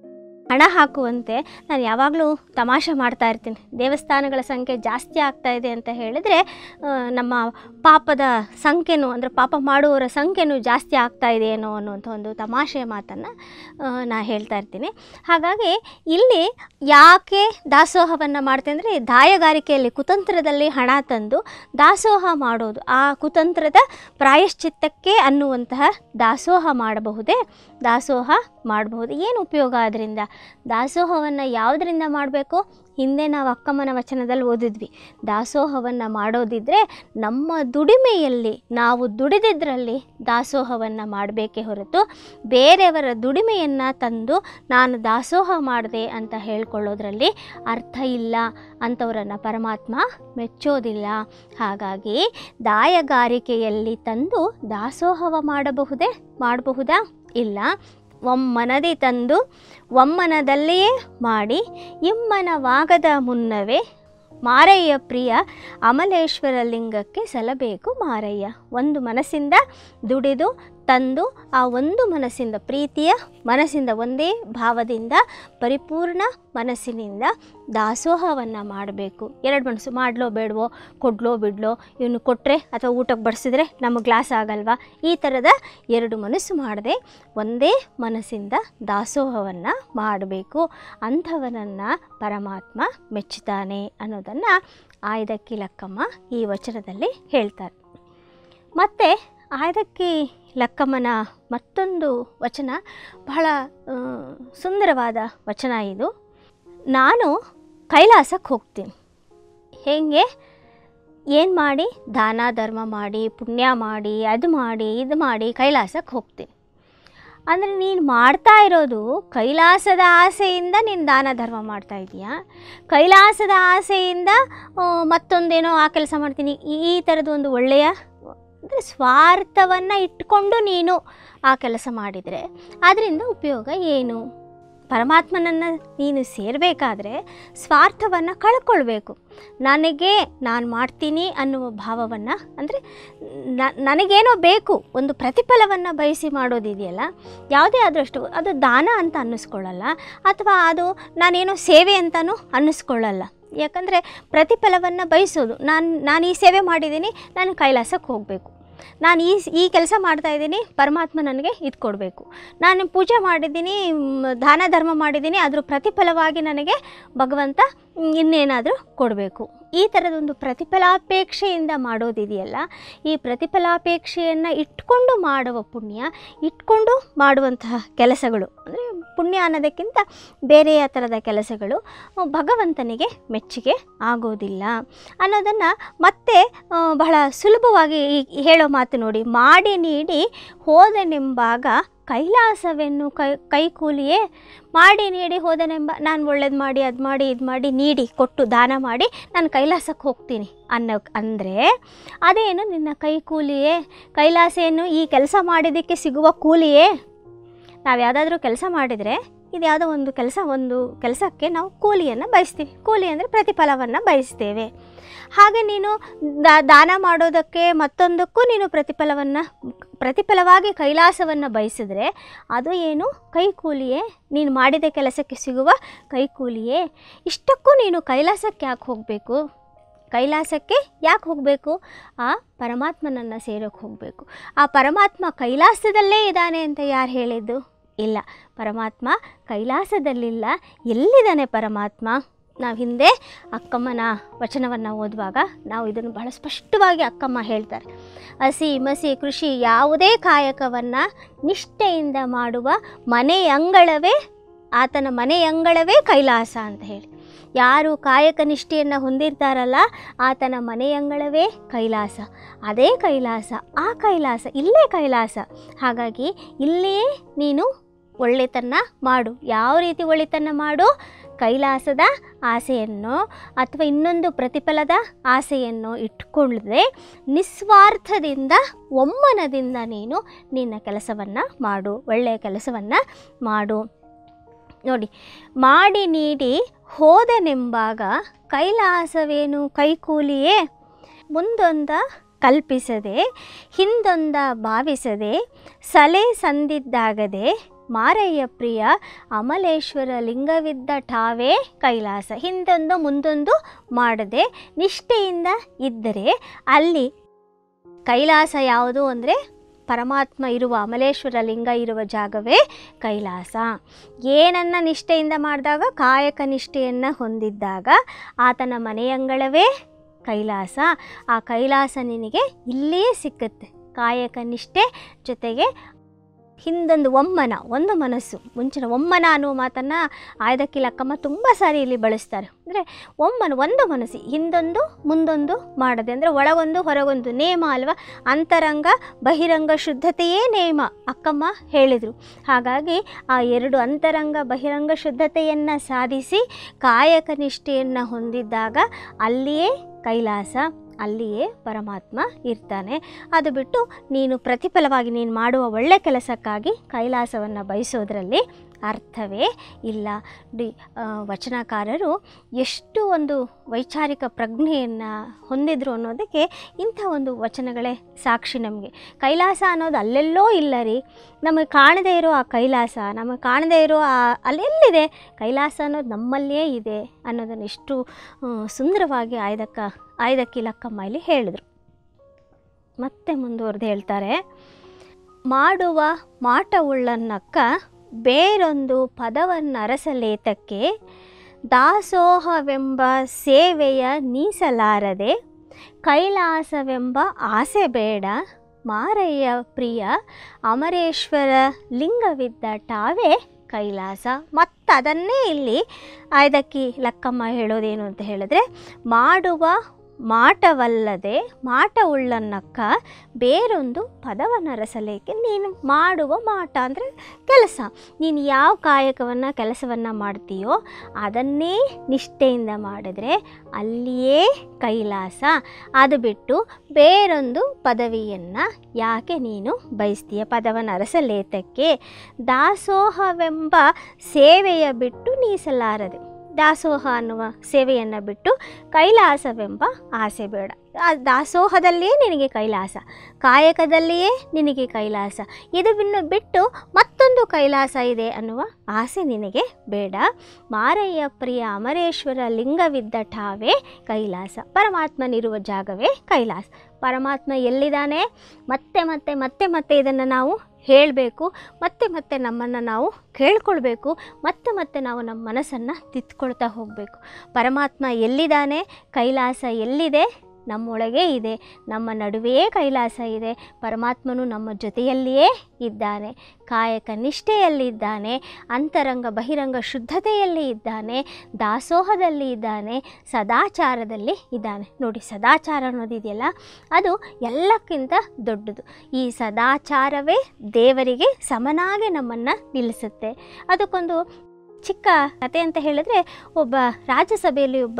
S1: ಹಣ ಹಾಕುವಂತೆ ನಾನು ಯಾವಾಗಲೂ ತಮಾಷೆ ಮಾಡ್ತಾ ಇರ್ತೀನಿ ದೇವಸ್ಥಾನಗಳ ಸಂಖ್ಯೆ ಜಾಸ್ತಿ ಆಗ್ತಾ ಇದೆ ಅಂತ ಹೇಳಿದರೆ ಆ, ನಮ್ಮ ಪಾಪದ ಸಂಖ್ಯೆನೂ ಅಂದರೆ ಪಾಪ ಮಾಡುವವರ ಸಂಖ್ಯೆನೂ ಜಾಸ್ತಿ ಆಗ್ತಾ ಇದೆ ಏನೋ ಅನ್ನುವಂಥ ಒಂದು ತಮಾಷೆಯ ಮಾತನ್ನು ನಾ ಹೇಳ್ತಾ ಇರ್ತೀನಿ ಹಾಗಾಗಿ ಇಲ್ಲಿ ಯಾಕೆ ದಾಸೋಹವನ್ನು ಮಾಡ್ತೇವೆ ಅಂದರೆ ದಾಯಗಾರಿಕೆಯಲ್ಲಿ ಕುತಂತ್ರದಲ್ಲಿ ಹಣ ತಂದು ದಾಸೋಹ ಮಾಡೋದು ಆ ಕುತಂತ್ರದ ಪ್ರಾಯಶ್ಚಿತ್ತಕ್ಕೆ ಅನ್ನುವಂತಹ ದಾಸೋಹ ಮಾಡಬಹುದೇ ದಾಸೋಹ ಮಾಡಬಹುದು ಏನು ಉಪಯೋಗ ಅದರಿಂದ ದಾಸೋಹವನ್ನು ಯಾವುದರಿಂದ ಮಾಡಬೇಕು ಹಿಂದೆ ನಾವು ಅಕ್ಕಮ್ಮನ ವಚನದಲ್ಲಿ ಓದಿದ್ವಿ ದಾಸೋಹವನ್ನು ಮಾಡೋದಿದ್ದರೆ ನಮ್ಮ ದುಡಿಮೆಯಲ್ಲಿ ನಾವು ದುಡಿದಿದ್ದರಲ್ಲಿ ದಾಸೋಹವನ್ನು ಮಾಡಬೇಕೇ ಹೊರತು ಬೇರೆಯವರ ದುಡಿಮೆಯನ್ನು ತಂದು ನಾನು ದಾಸೋಹ ಮಾಡಿದೆ ಅಂತ ಹೇಳ್ಕೊಳ್ಳೋದ್ರಲ್ಲಿ ಅರ್ಥ ಇಲ್ಲ ಅಂಥವರನ್ನು ಪರಮಾತ್ಮ ಮೆಚ್ಚೋದಿಲ್ಲ ಹಾಗಾಗಿ ದಾಯಗಾರಿಕೆಯಲ್ಲಿ ತಂದು ದಾಸೋಹವ ಮಾಡಬಹುದೇ ಮಾಡಬಹುದಾ ಇಲ್ಲ ಒಮ್ಮನದಿ ತಂದು ಒಮ್ಮನದಲ್ಲಿಯೇ ಮಾಡಿ ಇಮ್ಮನವಾಗದ ಮುನ್ನವೇ ಮಾರಯ್ಯ ಪ್ರಿಯ ಅಮಲೇಶ್ವರ ಲಿಂಗಕ್ಕೆ ಸಲಬೇಕು ಮಾರಯ್ಯ ಒಂದು ಮನಸ್ಸಿಂದ ದುಡಿದು ತಂದು ಆ ಒಂದು ಮನಸ್ಸಿಂದ ಪ್ರೀತಿಯ ಮನಸ್ಸಿಂದ ಒಂದೇ ಭಾವದಿಂದ ಪರಿಪೂರ್ಣ ಮನಸ್ಸಿನಿಂದ ದಾಸೋಹವನ್ನು ಮಾಡಬೇಕು ಎರಡು ಮನಸ್ಸು ಮಾಡಲೋ ಬೇಡವೋ ಕೊಡ್ಲೋ ಬಿಡ್ಲೋ ಇವನು ಕೊಟ್ಟರೆ ಅಥವಾ ಊಟಕ್ಕೆ ಬಡಿಸಿದ್ರೆ ನಮಗೆ ಗ್ಲಾಸ್ ಆಗಲ್ವಾ ಈ ಥರದ ಎರಡು ಮನಸ್ಸು ಮಾಡದೆ ಒಂದೇ ಮನಸ್ಸಿಂದ ದಾಸೋಹವನ್ನು ಮಾಡಬೇಕು ಅಂಥವನನ್ನು ಪರಮಾತ್ಮ ಮೆಚ್ಚುತ್ತಾನೆ ಅನ್ನೋದನ್ನು ಆಯ್ದಕ್ಕಿ ಲಕ್ಕಮ್ಮ ಈ ವಚನದಲ್ಲಿ ಹೇಳ್ತಾರೆ ಮತ್ತು ಆಯ್ದಕ್ಕಿ ಲಕ್ಕಮ್ಮನ ಮತ್ತೊಂದು ವಚನ ಬಹಳ ಆ, ಸುಂದರವಾದ ವಚನ ಇದು ನಾನು ಕೈಲಾಸಕ್ಕೆ ಹೋಗ್ತೀನಿ ಹೇಗೆ ಏನು ಮಾಡಿ ದಾನ ಧರ್ಮ ಮಾಡಿ ಪುಣ್ಯ ಮಾಡಿ ಅದು ಮಾಡಿ ಇದು ಮಾಡಿ ಕೈಲಾಸಕ್ಕೆ ಹೋಗ್ತೀನಿ ಅಂದರೆ ನೀನು ಮಾಡ್ತಾ ಇರೋದು ಕೈಲಾಸದ ಆಸೆಯಿಂದ ನೀನು ದಾನ ಧರ್ಮ ಮಾಡ್ತಾ ಇದೀಯಾ ಕೈಲಾಸದ ಆಸೆಯಿಂದ ಆ, ಮತ್ತೊಂದೇನೋ ಆ ಕೆಲಸ ಮಾಡ್ತೀನಿ ಈ ಥರದ ಒಂದು ಒಳ್ಳೆಯ ಅಂದರೆ ಸ್ವಾರ್ಥವನ್ನು ಇಟ್ಕೊಂಡು ನೀನು ಆ ಕೆಲಸ ಮಾಡಿದರೆ ಅದರಿಂದ ಉಪಯೋಗ ಏನು ಪರಮಾತ್ಮನನ್ನು ನೀನು ಸೇರಬೇಕಾದ್ರೆ ಸ್ವಾರ್ಥವನ್ನು ಕಳ್ಕೊಳ್ಬೇಕು ನನಗೆ ನಾನು ಮಾಡ್ತೀನಿ ಅನ್ನುವ ಭಾವವನ್ನು ಅಂದರೆ ನನಗೇನೋ ಬೇಕು ಒಂದು ಪ್ರತಿಫಲವನ್ನು ಬಯಸಿ ಮಾಡೋದಿದೆಯಲ್ಲ ಯಾವುದೇ ಆದಷ್ಟು ಅದು ದಾನ ಅಂತ ಅನ್ನಿಸ್ಕೊಳ್ಳಲ್ಲ ಅಥವಾ ಅದು ನಾನೇನೋ ಸೇವೆ ಅಂತಲೂ ಅನ್ನಿಸ್ಕೊಳ್ಳಲ್ಲ ಯಾಕಂದರೆ ಪ್ರತಿಫಲವನ್ನು ಬಯಸೋದು ನಾನು ನಾನು ಈ ಸೇವೆ ಮಾಡಿದ್ದೀನಿ ನಾನು ಕೈಲಾಸಕ್ಕೆ ಹೋಗಬೇಕು ನಾನು ಈ ಈ ಕೆಲಸ ಮಾಡ್ತಾ ಇದ್ದೀನಿ ಪರಮಾತ್ಮ ನನಗೆ ಇದು ಕೊಡಬೇಕು ನಾನು ಪೂಜೆ ಮಾಡಿದ್ದೀನಿ ಮ್, ದಾನ ಧರ್ಮ ಮಾಡಿದ್ದೀನಿ ಅದ್ರ ಪ್ರತಿಫಲವಾಗಿ ನನಗೆ ಭಗವಂತ ಮ್, ಇನ್ನೇನಾದರೂ ಕೊಡಬೇಕು ಈ ಥರದೊಂದು ಪ್ರತಿಫಲಾಪೇಕ್ಷೆಯಿಂದ ಮಾಡೋದಿದೆಯಲ್ಲ ಈ ಪ್ರತಿಫಲಾಪೇಕ್ಷೆಯನ್ನು ಇಟ್ಕೊಂಡು ಮಾಡುವ ಪುಣ್ಯ ಇಟ್ಕೊಂಡು ಮಾಡುವಂತಹ ಕೆಲಸಗಳು ಅಂದರೆ ಪುಣ್ಯ ಅನ್ನೋದಕ್ಕಿಂತ ಬೇರೆಯ ಥರದ ಕೆಲಸಗಳು ಅಹ್, ಭಗವಂತನಿಗೆ ಮೆಚ್ಚುಗೆ ಆಗೋದಿಲ್ಲ ಅನ್ನೋದನ್ನು ಮತ್ತೆ ಅಹ್, ಬಹಳ ಸುಲಭವಾಗಿ ಈ ಹೇಳೋ ಮಾತು ನೋಡಿ ಮಾಡಿ ನೀಡಿ ಹೋದನೆಂಬಾಗ ಕೈಲಾಸವೆನ್ನು ಕೈ ಕೈಕೂಲಿಯೇ ಮಾಡಿ ನೀಡಿ ಹೋದನೆಂಬ ನಾನು ಒಳ್ಳೇದು ಮಾಡಿ ಅದು ಮಾಡಿ ಇದು ಮಾಡಿ ನೀಡಿ ಕೊಟ್ಟು ದಾನ ಮಾಡಿ ನಾನು ಕೈಲಾಸಕ್ಕೆ ಹೋಗ್ತೀನಿ ಅನ್ನೋ ಅಂದರೆ ಅದೇನು ನಿನ್ನ ಕೈಕೂಲಿಯೇ ಕೈಲಾಸ ಏನು ಈ ಕೆಲಸ ಮಾಡಿದ್ದಕ್ಕೆ ಸಿಗುವ ಕೂಲಿಯೇ ನಾವು ಯಾವುದಾದ್ರೂ ಕೆಲಸ ಮಾಡಿದರೆ ಇದು ಯಾವುದೋ ಒಂದು ಕೆಲಸ ಒಂದು ಕೆಲಸಕ್ಕೆ ನಾವು ಕೂಲಿಯನ್ನು ಬಯಸ್ತೀವಿ ಕೂಲಿ ಅಂದರೆ ಪ್ರತಿಫಲವನ್ನು ಬಯಸ್ತೇವೆ ಹಾಗೆ ನೀನು ದಾ- ದಾನ ಮಾಡೋದಕ್ಕೆ ಮತ್ತೊಂದಕ್ಕೂ ನೀನು ಪ್ರತಿಫಲವನ್ನು ಪ್ರತಿಫಲವಾಗಿ ಕೈಲಾಸವನ್ನು ಬಯಸಿದ್ರೆ ಅದು ಏನು ಕೈಕೂಲಿಯೇ ನೀನು ಮಾಡಿದ ಕೆಲಸಕ್ಕೆ ಸಿಗುವ ಕೈಕೂಲಿಯೇ ಇಷ್ಟಕ್ಕೂ ನೀನು ಕೈಲಾಸಕ್ಕೆ ಯಾಕೆ ಹೋಗಬೇಕು ಕೈಲಾಸಕ್ಕೆ ಯಾಕೆ ಹೋಗಬೇಕು ಆ ಪರಮಾತ್ಮನನ್ನು ಸೇರೋಕ್ಕೆ ಹೋಗಬೇಕು ಆ ಪರಮಾತ್ಮ ಕೈಲಾಸದಲ್ಲೇ ಇದ್ದಾನೆ ಅಂತ ಯಾರು ಹೇಳಿದ್ದು ಇಲ್ಲ ಪರಮಾತ್ಮ ಕೈಲಾಸದಲ್ಲಿಲ್ಲ ಎಲ್ಲಿದ್ದಾನೆ ಪರಮಾತ್ಮ ನಾವು ಹಿಂದೆ ಅಕ್ಕಮ್ಮನ ವಚನವನ್ನು ಓದುವಾಗ ನಾವು ಇದನ್ನು ಬಹಳ ಸ್ಪಷ್ಟವಾಗಿ ಅಕ್ಕಮ್ಮ ಹೇಳ್ತಾರೆ ಹಸಿ ಮಸಿ ಕೃಷಿ ಯಾವುದೇ ಕಾಯಕವನ್ನು ನಿಷ್ಠೆಯಿಂದ ಮಾಡುವ ಮನೆಯಂಗಳವೇ ಆತನ ಮನೆಯಂಗಳವೇ ಕೈಲಾಸ ಅಂತ ಹೇಳಿ ಯಾರು ಕಾಯಕ ನಿಷ್ಠೆಯನ್ನು ಹೊಂದಿರ್ತಾರಲ್ಲ ಆತನ ಮನೆಯಂಗಳವೇ ಕೈಲಾಸ ಅದೇ ಕೈಲಾಸ ಆ ಕೈಲಾಸ ಇಲ್ಲೇ ಕೈಲಾಸ ಹಾಗಾಗಿ ಇಲ್ಲೇ ನೀನು ಒಳ್ಳೆತನ ಮಾಡು ಯಾವ ರೀತಿ ಒಳ್ಳೆತನ ಮಾಡು ಕೈಲಾಸದ ಆಸೆಯನ್ನು ಅಥವಾ ಇನ್ನೊಂದು ಪ್ರತಿಫಲದ ಆಸೆಯನ್ನು ಇಟ್ಕೊಳ್ಳದೆ ನಿಸ್ವಾರ್ಥದಿಂದ ಒಮ್ಮನದಿಂದ ನೀನು ನಿನ್ನ ಕೆಲಸವನ್ನು ಮಾಡು ಒಳ್ಳೆಯ ಕೆಲಸವನ್ನು ಮಾಡು ನೋಡಿ ಮಾಡಿ ನೀಡಿ ಹೋದನೆಂಬಾಗ ಕೈಲಾಸವೇನು ಕೈಕೂಲಿಯೇ ಮುಂದೊಂದ ಕಲ್ಪಿಸದೆ ಹಿಂದೊಂದ ಭಾವಿಸದೆ ಸಲೆ ಸಂದಿದ್ದಾಗದೆ ಮಾರಯ್ಯ ಪ್ರಿಯ ಅಮಲೇಶ್ವರ ಲಿಂಗವಿದ್ದ ಠಾವೇ ಕೈಲಾಸ ಹಿಂದೊಂದು ಮುಂದೊಂದು ಮಾಡದೆ ನಿಷ್ಠೆಯಿಂದ ಇದ್ದರೆ ಅಲ್ಲಿ ಕೈಲಾಸ ಯಾವುದು ಅಂದರೆ ಪರಮಾತ್ಮ ಇರುವ ಅಮಲೇಶ್ವರ ಲಿಂಗ ಇರುವ ಜಾಗವೇ ಕೈಲಾಸ ಏನನ್ನ ನಿಷ್ಠೆಯಿಂದ ಮಾಡಿದಾಗ ಕಾಯಕ ನಿಷ್ಠೆಯನ್ನು ಹೊಂದಿದ್ದಾಗ ಆತನ ಮನೆಯಂಗಳವೇ ಕೈಲಾಸ ಆ ಕೈಲಾಸ ನಿನಗೆ ಇಲ್ಲೇ ಸಿಕ್ಕುತ್ತೆ ಕಾಯಕ ನಿಷ್ಠೆ ಜೊತೆಗೆ ಹಿಂದೊಂದು ಒಮ್ಮನ ಒಂದು ಮನಸ್ಸು ಮುಂಚಿನ ಒಮ್ಮನ ಅನ್ನುವ ಮಾತನ್ನು ಆಯ್ದಕ್ಕಿ ಲಕ್ಕಮ್ಮ ತುಂಬ ಸಾರಿ ಇಲ್ಲಿ ಬಳಸ್ತಾರೆ ಅಂದರೆ ಒಮ್ಮನ ಒಂದು ಮನಸ್ಸು ಹಿಂದೊಂದು ಮುಂದೊಂದು ಮಾಡದೆ ಅಂದರೆ ಒಳಗೊಂದು ಹೊರಗೊಂದು ನೇಮ ಅಲ್ವಾ ಅಂತರಂಗ ಬಹಿರಂಗ ಶುದ್ಧತೆಯೇ ನೇಮ ಅಕ್ಕಮ್ಮ ಹೇಳಿದರು ಹಾಗಾಗಿ ಆ ಎರಡು ಅಂತರಂಗ ಬಹಿರಂಗ ಶುದ್ಧತೆಯನ್ನು ಸಾಧಿಸಿ ಕಾಯಕ ನಿಷ್ಠೆಯನ್ನು ಹೊಂದಿದ್ದಾಗ ಅಲ್ಲಿಯೇ ಕೈಲಾಸ ಅಲ್ಲಿಯೇ ಪರಮಾತ್ಮ ಇರ್ತಾನೆ ಅದು ಬಿಟ್ಟು ನೀನು ಪ್ರತಿಫಲವಾಗಿ ನೀನು ಮಾಡುವ ಒಳ್ಳೆ ಕೆಲಸಕ್ಕಾಗಿ ಕೈಲಾಸವನ್ನು ಬಯಸೋದ್ರಲ್ಲಿ ಅರ್ಥವೇ ಇಲ್ಲ ಡಿ ಆ, ವಚನಕಾರರು ಎಷ್ಟು ಒಂದು ವೈಚಾರಿಕ ಪ್ರಜ್ಞೆಯನ್ನು ಹೊಂದಿದ್ರು ಅನ್ನೋದಕ್ಕೆ ಇಂಥ ಒಂದು ವಚನಗಳೇ ಸಾಕ್ಷಿ ನಮಗೆ ಕೈಲಾಸ ಅನ್ನೋದು ಅಲ್ಲೆಲ್ಲೋ ಇಲ್ಲ ರೀ ನಮಗೆ ಕಾಣದೇ ಇರೋ ಆ ಕೈಲಾಸ ನಮಗೆ ಕಾಣದೇ ಇರೋ ಆ ಅಲ್ಲೆಲ್ಲಿದೆ ಕೈಲಾಸ ಅನ್ನೋದು ನಮ್ಮಲ್ಲಿಯೇ ಇದೆ ಅನ್ನೋದನ್ನು ಎಷ್ಟು ಆ, ಸುಂದರವಾಗಿ ಆಯ್ದಕ್ಕ ಆಯ್ದಕ್ಕಿ ಲಕ್ಕಮ್ಮ ಇಲ್ಲಿ ಹೇಳಿದರು ಮತ್ತೆ ಮುಂದುವರೆದು ಹೇಳ್ತಾರೆ ಮಾಡುವ ಮಾಟವುಳ್ಳನ್ನಕ್ಕ ಬೇರೊಂದು ಪದವನ್ನರಸಲೇತಕ್ಕೆ ದಾಸೋಹವೆಂಬ ಸೇವೆಯ ನೀಸಲಾರದೆ ಕೈಲಾಸವೆಂಬ ಆಸೆ ಬೇಡ ಮಾರಯ್ಯ ಪ್ರಿಯ ಅಮರೇಶ್ವರ ಲಿಂಗವಿದ್ದ ಟಾವೇ ಕೈಲಾಸ ಮತ್ತು ಅದನ್ನೇ ಇಲ್ಲಿ ಆಯ್ದಕ್ಕಿ ಲಕ್ಕಮ್ಮ ಹೇಳೋದೇನು ಅಂತ ಹೇಳಿದ್ರೆ ಮಾಡುವ ಮಾಟವಲ್ಲದೆ ಮಾಟವುಳ್ಳನ್ನಕ್ಕ ಬೇರೊಂದು ಪದವನ್ನರಸಲೇಕೆ ನೀನು ಮಾಡುವ ಮಾಟ ಅಂದರೆ ಕೆಲಸ ನೀನು ಯಾವ ಕಾಯಕವನ್ನು ಕೆಲಸವನ್ನು ಮಾಡ್ತೀಯೋ ಅದನ್ನೇ ನಿಷ್ಠೆಯಿಂದ ಮಾಡಿದ್ರೆ ಅಲ್ಲಿಯೇ ಕೈಲಾಸ ಅದು ಬಿಟ್ಟು ಬೇರೊಂದು ಪದವಿಯನ್ನು ಯಾಕೆ ನೀನು ಬಯಸ್ತೀಯ ಪದವನ್ನು ಅರಸಲೇತಕ್ಕೆ ದಾಸೋಹವೆಂಬ ಸೇವೆಯ ಬಿಟ್ಟು ನೀಸಲಾರದೆ ದಾಸೋಹ ಅನ್ನುವ ಸೇವೆಯನ್ನು ಬಿಟ್ಟು ಕೈಲಾಸವೆಂಬ ಆಸೆ ಬೇಡ ಆ ದಾಸೋಹದಲ್ಲಿಯೇ ನಿನಗೆ ಕೈಲಾಸ ಕಾಯಕದಲ್ಲಿಯೇ ನಿನಗೆ ಕೈಲಾಸ ಇದು ಬಿನ್ನು ಬಿಟ್ಟು ಮತ್ತೊಂದು ಕೈಲಾಸ ಇದೆ ಅನ್ನುವ ಆಸೆ ನಿನಗೆ ಬೇಡ ಮಾರಯ್ಯ ಪ್ರಿಯ ಅಮರೇಶ್ವರ ಲಿಂಗವಿದ್ದ ಠಾವೇ ಕೈಲಾಸ ಪರಮಾತ್ಮನಿರುವ ಜಾಗವೇ ಕೈಲಾಸ ಪರಮಾತ್ಮ ಎಲ್ಲಿದ್ದಾನೆ ಮತ್ತೆ ಮತ್ತೆ ಮತ್ತೆ ಮತ್ತೆ ಇದನ್ನು ನಾವು ಹೇಳಬೇಕು ಮತ್ತೆ ಮತ್ತೆ ನಮ್ಮನ್ನು ನಾವು ಕೇಳ್ಕೊಳ್ಬೇಕು ಮತ್ತೆ ಮತ್ತೆ ನಾವು ನಮ್ಮ ಮನಸ್ಸನ್ನು ತಿತ್ಕೊಳ್ತಾ ಹೋಗಬೇಕು ಪರಮಾತ್ಮ ಎಲ್ಲಿದ್ದಾನೆ ಕೈಲಾಸ ಎಲ್ಲಿದೆ ನಮ್ಮೊಳಗೆ ಇದೆ ನಮ್ಮ ನಡುವೆಯೇ ಕೈಲಾಸ ಇದೆ ಪರಮಾತ್ಮನು ನಮ್ಮ ಜೊತೆಯಲ್ಲಿಯೇ ಇದ್ದಾನೆ ಕಾಯಕ ನಿಷ್ಠೆಯಲ್ಲಿದ್ದಾನೆ ಅಂತರಂಗ ಬಹಿರಂಗ ಶುದ್ಧತೆಯಲ್ಲಿ ಇದ್ದಾನೆ ದಾಸೋಹದಲ್ಲಿ ಇದ್ದಾನೆ ಸದಾಚಾರದಲ್ಲಿ ಇದ್ದಾನೆ ನೋಡಿ ಸದಾಚಾರ ಅನ್ನೋದಿದೆಯಲ್ಲ ಅದು ಎಲ್ಲಕ್ಕಿಂತ ದೊಡ್ಡದು ಈ ಸದಾಚಾರವೇ ದೇವರಿಗೆ ಸಮನಾಗಿ ನಮ್ಮನ್ನು ನಿಲ್ಲಿಸುತ್ತೆ ಅದಕ್ಕೊಂದು ಚಿಕ್ಕ ಕತೆ ಅಂತ ಹೇಳಿದ್ರೆ ಒಬ್ಬ ರಾಜ್ಯಸಭೆಯಲ್ಲಿ ಒಬ್ಬ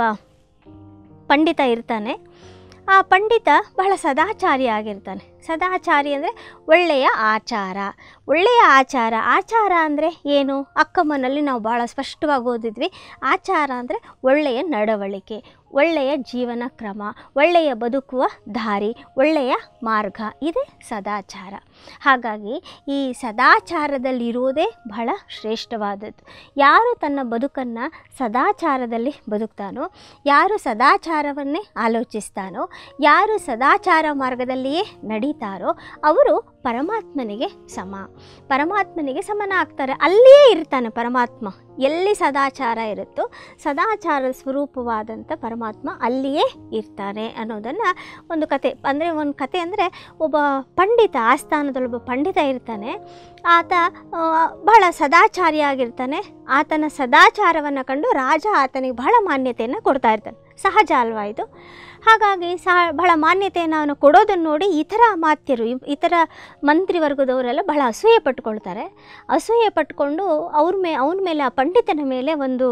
S1: ಪಂಡಿತ ಇರ್ತಾನೆ ಆ ಪಂಡಿತ ಬಹಳ ಸದಾಚಾರಿ ಆಗಿರ್ತಾನೆ ಸದಾಚಾರಿ ಅಂದರೆ ಒಳ್ಳೆಯ ಆಚಾರ ಒಳ್ಳೆಯ ಆಚಾರ ಆಚಾರ ಅಂದರೆ ಏನು ಅಕ್ಕಮ್ಮನಲ್ಲಿ ನಾವು ಭಾಳ ಸ್ಪಷ್ಟವಾಗಿ ಓದಿದ್ವಿ ಆಚಾರ ಅಂದರೆ ಒಳ್ಳೆಯ ನಡವಳಿಕೆ ಒಳ್ಳೆಯ ಜೀವನ ಕ್ರಮ ಒಳ್ಳೆಯ ಬದುಕುವ ದಾರಿ ಒಳ್ಳೆಯ ಮಾರ್ಗ ಇದೇ ಸದಾಚಾರ ಹಾಗಾಗಿ ಈ ಸದಾಚಾರದಲ್ಲಿರುವುದೇ ಬಹಳ ಶ್ರೇಷ್ಠವಾದದ್ದು ಯಾರು ತನ್ನ ಬದುಕನ್ನು ಸದಾಚಾರದಲ್ಲಿ ಬದುಕ್ತಾನೋ ಯಾರು ಸದಾಚಾರವನ್ನೇ ಆಲೋಚಿಸ್ತಾನೋ ಯಾರು ಸದಾಚಾರ ಮಾರ್ಗದಲ್ಲಿಯೇ ನಡೀತಾರೋ ಅವರು ಪರಮಾತ್ಮನಿಗೆ ಸಮ ಪರಮಾತ್ಮನಿಗೆ ಸಮನ ಆಗ್ತಾರೆ ಅಲ್ಲಿಯೇ ಇರ್ತಾನೆ ಪರಮಾತ್ಮ ಎಲ್ಲಿ ಸದಾಚಾರ ಇರುತ್ತೋ ಸದಾಚಾರ ಸ್ವರೂಪವಾದಂಥ ಪರಮಾತ್ಮ ಅಲ್ಲಿಯೇ ಇರ್ತಾನೆ ಅನ್ನೋದನ್ನು ಒಂದು ಕತೆ ಅಂದರೆ ಒಂದು ಕತೆ ಅಂದರೆ ಒಬ್ಬ ಪಂಡಿತ ಆಸ್ಥಾನದಲ್ಲೊಬ್ಬ ಪಂಡಿತ ಇರ್ತಾನೆ ಆತ ಆ, ಬಹಳ ಸದಾಚಾರಿಯಾಗಿರ್ತಾನೆ ಆತನ ಸದಾಚಾರವನ್ನು ಕಂಡು ರಾಜ ಆತನಿಗೆ ಬಹಳ ಮಾನ್ಯತೆಯನ್ನು ಕೊಡ್ತಾ ಇರ್ತಾನೆ ಸಹಜ ಅಲ್ವಾ ಇದು ಹಾಗಾಗಿ ಸಹ ಬಹಳ ಮಾನ್ಯತೆಯನ್ನು ಅವನು ಕೊಡೋದನ್ನು ನೋಡಿ ಇತರ ಮಾತ್ಯರು ಇವ್- ಇತರ ಮಂತ್ರಿವರ್ಗದವರೆಲ್ಲ ಬಹಳ ಅಸೂಯೆ ಪಟ್ಕೊಳ್ತಾರೆ ಅಸೂಯೆ ಪಟ್ಕೊಂಡು ಅವ್ರ ಮೇ ಅವನ ಮೇಲೆ ಆ ಪಂಡಿತನ ಮೇಲೆ ಒಂದು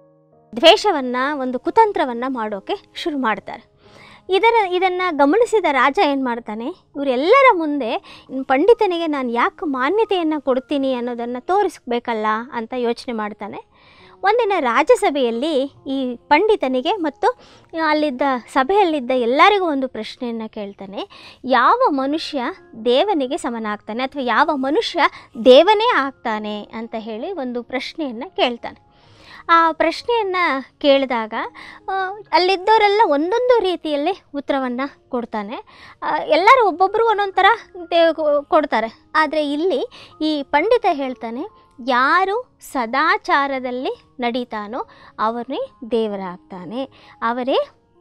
S1: ದ್ವೇಷವನ್ನು ಒಂದು ಕುತಂತ್ರವನ್ನು ಮಾಡೋಕ್ಕೆ ಶುರು ಮಾಡ್ತಾರೆ ಇದರ ಇದನ್ನು ಗಮನಿಸಿದ ರಾಜ ಏನು ಮಾಡ್ತಾನೆ ಇವರೆಲ್ಲರ ಮುಂದೆ ಪಂಡಿತನಿಗೆ ನಾನು ಯಾಕೆ ಮಾನ್ಯತೆಯನ್ನು ಕೊಡ್ತೀನಿ ಅನ್ನೋದನ್ನು ತೋರಿಸ್ಬೇಕಲ್ಲ ಅಂತ ಯೋಚನೆ ಮಾಡ್ತಾನೆ ಒಂದಿನ ರಾಜ್ಯಸಭೆಯಲ್ಲಿ ಈ ಪಂಡಿತನಿಗೆ ಮತ್ತು ಅಲ್ಲಿದ್ದ ಸಭೆಯಲ್ಲಿದ್ದ ಎಲ್ಲರಿಗೂ ಒಂದು ಪ್ರಶ್ನೆಯನ್ನು ಕೇಳ್ತಾನೆ ಯಾವ ಮನುಷ್ಯ ದೇವನಿಗೆ ಸಮನಾಗ್ತಾನೆ ಅಥವಾ ಯಾವ ಮನುಷ್ಯ ದೇವನೇ ಆಗ್ತಾನೆ ಅಂತ ಹೇಳಿ ಒಂದು ಪ್ರಶ್ನೆಯನ್ನು ಕೇಳ್ತಾನೆ ಆ ಪ್ರಶ್ನೆಯನ್ನು ಕೇಳಿದಾಗ ಆ, ಅಲ್ಲಿದ್ದವರೆಲ್ಲ ಒಂದೊಂದು ರೀತಿಯಲ್ಲಿ ಉತ್ತರವನ್ನು ಕೊಡ್ತಾನೆ ಆ, ಎಲ್ಲರೂ ಒಬ್ಬೊಬ್ಬರು ಒಂದೊಂದು ಥರ ದೇ- ಕೊಡ್ತಾರೆ ಆದರೆ ಇಲ್ಲಿ ಈ ಪಂಡಿತ ಹೇಳ್ತಾನೆ ಯಾರು ಸದಾಚಾರದಲ್ಲಿ ನಡೀತಾನೋ ಅವನೇ ದೇವರಾಗ್ತಾನೆ ಅವರೇ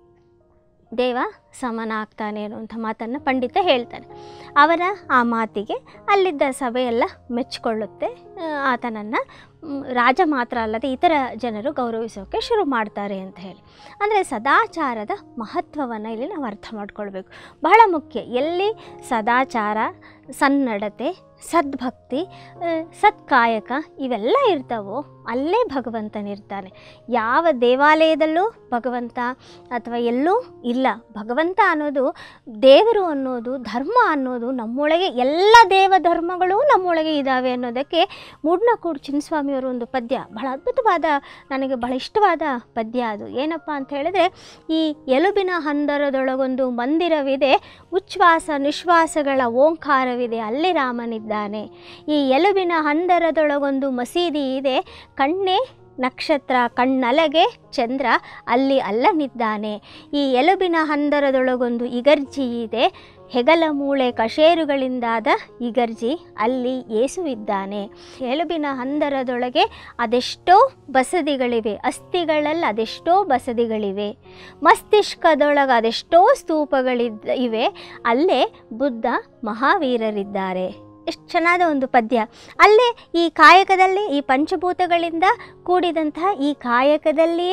S1: ದೇವ ಸಮನಾಗ್ತಾನೆ ಅನ್ನುವಂಥ ಮಾತನ್ನು ಪಂಡಿತ ಹೇಳ್ತಾನೆ ಅವರ ಆ ಮಾತಿಗೆ ಅಲ್ಲಿದ್ದ ಸಭೆಯೆಲ್ಲ ಮೆಚ್ಚಿಕೊಳ್ಳುತ್ತೆ ಆ, ಆತನನ್ನು ಮ್, ರಾಜ ಮಾತ್ರ ಅಲ್ಲದೆ ಇತರ ಜನರು ಗೌರವಿಸೋಕ್ಕೆ ಶುರು ಮಾಡ್ತಾರೆ ಅಂತ ಹೇಳಿ ಅಂದರೆ ಸದಾಚಾರದ ಮಹತ್ವವನ್ನು ಇಲ್ಲಿ ನಾವು ಅರ್ಥ ಮಾಡ್ಕೊಳ್ಬೇಕು ಬಹಳ ಮುಖ್ಯ ಎಲ್ಲಿ ಸದಾಚಾರ ಸನ್ನಡತೆ ಸದ್ಭಕ್ತಿ ಆ, ಸತ್ಕಾಯಕ ಇವೆಲ್ಲ ಇರ್ತಾವೋ ಅಲ್ಲೇ ಭಗವಂತನಿರ್ತಾನೆ ಯಾವ ದೇವಾಲಯದಲ್ಲೂ ಭಗವಂತ ಅಥವಾ ಎಲ್ಲೂ ಇಲ್ಲ ಭಗವಂತ ಅನ್ನೋದು ದೇವರು ಅನ್ನೋದು ಧರ್ಮ ಅನ್ನೋದು ನಮ್ಮೊಳಗೆ ಎಲ್ಲ ದೇವ ಧರ್ಮಗಳು ನಮ್ಮೊಳಗೆ ಇದ್ದಾವೆ ಅನ್ನೋದಕ್ಕೆ ಮೂಡ್ನಕೂಡು ಚಿನ್ನಸ್ವಾಮಿಯವರ ಒಂದು ಪದ್ಯ ಬಹಳ ಅದ್ಭುತವಾದ ನನಗೆ ಬಹಳ ಇಷ್ಟವಾದ ಪದ್ಯ ಅದು ಏನಪ್ಪ ಅಂತ ಹೇಳಿದ್ರೆ ಈ ಎಲುಬಿನ ಹಂದರದೊಳಗೊಂದು ಮಂದಿರವಿದೆ ಉಚ್ಛ್ವಾಸ ನಿಶ್ವಾಸಗಳ ಓಂಕಾರವಿದೆ ಅಲ್ಲಿ ರಾಮನಿದ್ದಾನೆ ಈ ಎಲುಬಿನ ಹಂದರದೊಳಗೊಂದು ಮಸೀದಿ ಇದೆ ಕಣ್ಣೇ ನಕ್ಷತ್ರ ಕಣ್ಣಲಗೆ ಚಂದ್ರ ಅಲ್ಲಿ ಅಲ್ಲನಿದ್ದಾನೆ ಈ ಎಲುಬಿನ ಹಂದರದೊಳಗೊಂದು ಇಗರ್ಜಿ ಇದೆ ಹೆಗಲ ಮೂಳೆ ಕಶೇರುಗಳಿಂದಾದ ಇಗರ್ಜಿ ಅಲ್ಲಿ ಏಸುವಿದ್ದಾನೆ ಎಲುಬಿನ ಹಂದರದೊಳಗೆ ಅದೆಷ್ಟೋ ಬಸದಿಗಳಿವೆ ಅಸ್ಥಿಗಳಲ್ಲಿ ಅದೆಷ್ಟೋ ಬಸದಿಗಳಿವೆ ಮಸ್ತಿಷ್ಕದೊಳಗೆ ಅದೆಷ್ಟೋ ಸ್ತೂಪಗಳಿದ್ದ ಇವೆ ಅಲ್ಲೇ ಬುದ್ಧ ಮಹಾವೀರರಿದ್ದಾರೆ ಎಷ್ಟು ಚೆನ್ನಾದ ಒಂದು ಪದ್ಯ ಅಲ್ಲೇ ಈ ಕಾಯಕದಲ್ಲಿ ಈ ಪಂಚಭೂತಗಳಿಂದ ಕೂಡಿದಂತಹ ಈ ಕಾಯಕದಲ್ಲಿಯೇ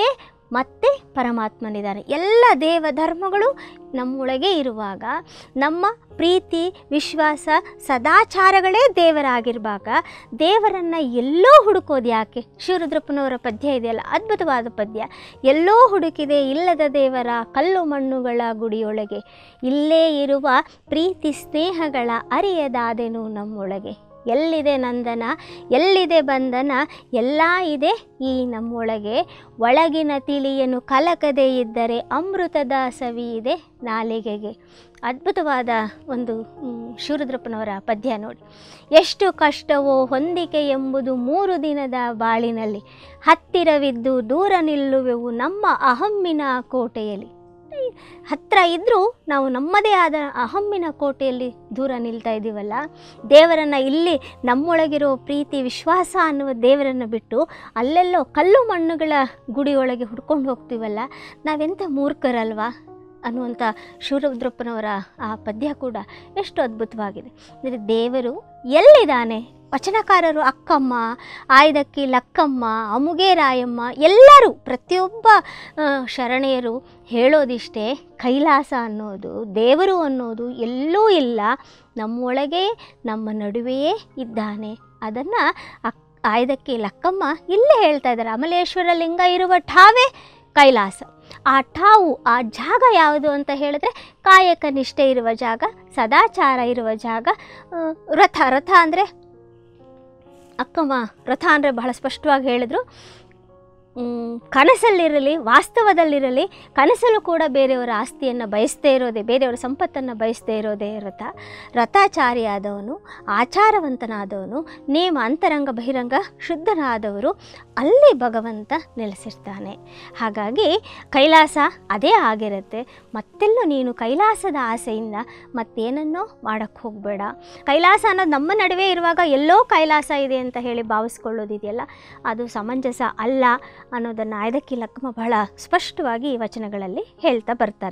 S1: ಮತ್ತೆ ಪರಮಾತ್ಮನಿದ್ದಾನೆ ಎಲ್ಲ ದೇವ ಧರ್ಮಗಳು ನಮ್ಮೊಳಗೆ ಇರುವಾಗ ನಮ್ಮ ಪ್ರೀತಿ ವಿಶ್ವಾಸ ಸದಾಚಾರಗಳೇ ದೇವರಾಗಿರುವಾಗ ದೇವರನ್ನು ಎಲ್ಲೋ ಹುಡುಕೋದು ಯಾಕೆ ಶಿವರುದ್ರಪ್ಪನವರ ಪದ್ಯ ಇದೆಯಲ್ಲ ಅದ್ಭುತವಾದ ಪದ್ಯ ಎಲ್ಲೋ ಹುಡುಕಿದೆ ಇಲ್ಲದ ದೇವರ ಕಲ್ಲು ಮಣ್ಣುಗಳ ಗುಡಿಯೊಳಗೆ ಇಲ್ಲೇ ಇರುವ ಪ್ರೀತಿ ಸ್ನೇಹಗಳ ಅರಿಯದಾದೆನು ನಮ್ಮೊಳಗೆ ಎಲ್ಲಿದೆ ನಂದನ ಎಲ್ಲಿದೆ ಬಂಧನ ಎಲ್ಲ ಇದೆ ಈ ನಮ್ಮೊಳಗೆ ಒಳಗಿನ ತಿಳಿಯನು ಕಲಕದೇ ಇದ್ದರೆ ಅಮೃತದ ಸವಿ ಇದೆ ನಾಲಿಗೆಗೆ ಅದ್ಭುತವಾದ ಒಂದು ಮ್, ಶಿವರುದ್ರಪ್ಪನವರ ಪದ್ಯ ನೋಡಿ ಎಷ್ಟು ಕಷ್ಟವೋ ಹೊಂದಿಕೆ ಎಂಬುದು ಮೂರು ದಿನದ ಬಾಳಿನಲ್ಲಿ ಹತ್ತಿರವಿದ್ದು ದೂರ ನಿಲ್ಲುವೆವು ನಮ್ಮ ಅಹಮ್ಮಿನ ಕೋಟೆಯಲ್ಲಿ ಹತ್ತಿರ ಇದ್ದರೂ ನಾವು ನಮ್ಮದೇ ಆದ ಅಹಮ್ಮಿನ ಕೋಟೆಯಲ್ಲಿ ದೂರ ನಿಲ್ತಾ ಇದ್ದೀವಲ್ಲ ದೇವರನ್ನು ಇಲ್ಲಿ ನಮ್ಮೊಳಗಿರೋ ಪ್ರೀತಿ ವಿಶ್ವಾಸ ಅನ್ನುವ ದೇವರನ್ನು ಬಿಟ್ಟು ಅಲ್ಲೆಲ್ಲೋ ಕಲ್ಲು ಮಣ್ಣುಗಳ ಗುಡಿಯೊಳಗೆ ಹುಡ್ಕೊಂಡು ಹೋಗ್ತೀವಲ್ಲ ನಾವೆಂಥ ಮೂರ್ಖರಲ್ವಾ ಅನ್ನುವಂಥ ಶಿವರುದ್ರಪ್ಪನವರ ಆ ಪದ್ಯ ಕೂಡ ಎಷ್ಟು ಅದ್ಭುತವಾಗಿದೆ ಅಂದರೆ ದೇವರು ಎಲ್ಲಿದ್ದಾನೆ ವಚನಕಾರರು ಅಕ್ಕಮ್ಮ ಆಯ್ದಕ್ಕಿ ಲಕ್ಕಮ್ಮ ಅಮುಗೆ ರಾಯಮ್ಮ ಎಲ್ಲರೂ ಪ್ರತಿಯೊಬ್ಬ ಆ, ಶರಣೆಯರು ಹೇಳೋದಿಷ್ಟೇ ಕೈಲಾಸ ಅನ್ನೋದು ದೇವರು ಅನ್ನೋದು ಎಲ್ಲೂ ಇಲ್ಲ ನಮ್ಮೊಳಗೆ ನಮ್ಮ ನಡುವೆಯೇ ಇದ್ದಾನೆ ಅದನ್ನು ಅಕ್ ಆಯ್ದಕ್ಕಿ ಲಕ್ಕಮ್ಮ ಇಲ್ಲೇ ಹೇಳ್ತಾ ಇದ್ದಾರೆ ಅಮಲೇಶ್ವರ ಲಿಂಗ ಇರುವ ಠಾವೇ ಕೈಲಾಸ ಆ ಠಾವು ಆ ಜಾಗ ಯಾವುದು ಅಂತ ಹೇಳಿದ್ರೆ ಕಾಯಕ ನಿಷ್ಠೆ ಇರುವ ಜಾಗ ಸದಾಚಾರ ಇರುವ ಜಾಗ ಆ, ರಥ ರಥ ಅಂದರೆ ಅಕ್ಕಮ್ಮ ರಥ ಅಂದರೆ ಬಹಳ ಸ್ಪಷ್ಟವಾಗಿ ಹೇಳಿದ್ರು ಮ್, ಕನಸಲ್ಲಿರಲಿ ವಾಸ್ತವದಲ್ಲಿರಲಿ ಕನಸಲ್ಲೂ ಕೂಡ ಬೇರೆಯವರ ಆಸ್ತಿಯನ್ನು ಬಯಸದೇ ಇರೋದೇ ಬೇರೆಯವರ ಸಂಪತ್ತನ್ನು ಬಯಸದೇ ಇರೋದೇ ರಥ ರಥಾಚಾರಿಯಾದವನು ಆಚಾರವಂತನಾದವನು ನೇಮ ಅಂತರಂಗ ಬಹಿರಂಗ ಶುದ್ಧನಾದವರು ಅಲ್ಲಿ ಭಗವಂತ ನೆಲೆಸಿರ್ತಾನೆ ಹಾಗಾಗಿ ಕೈಲಾಸ ಅದೇ ಆಗಿರುತ್ತೆ ಮತ್ತೆಲ್ಲೂ ನೀನು ಕೈಲಾಸದ ಆಸೆಯಿಂದ ಮತ್ತೇನನ್ನೋ ಮಾಡೋಕ್ಕೆ ಹೋಗಬೇಡ ಕೈಲಾಸ ಅನ್ನೋದು ನಮ್ಮ ನಡುವೆ ಇರುವಾಗ ಎಲ್ಲೋ ಕೈಲಾಸ ಇದೆ ಅಂತ ಹೇಳಿ ಭಾವಿಸ್ಕೊಳ್ಳೋದಿದೆಯಲ್ಲ ಅದು ಸಮಂಜಸ ಅಲ್ಲ ಅನ್ನೋದನ್ನು ಆಯ್ದಕ್ಕಿ ಲಕ್ಕಮ್ಮ ಬಹಳ ಸ್ಪಷ್ಟವಾಗಿ ಈ ವಚನಗಳಲ್ಲಿ ಹೇಳ್ತಾ ಬರ್ತಾರೆ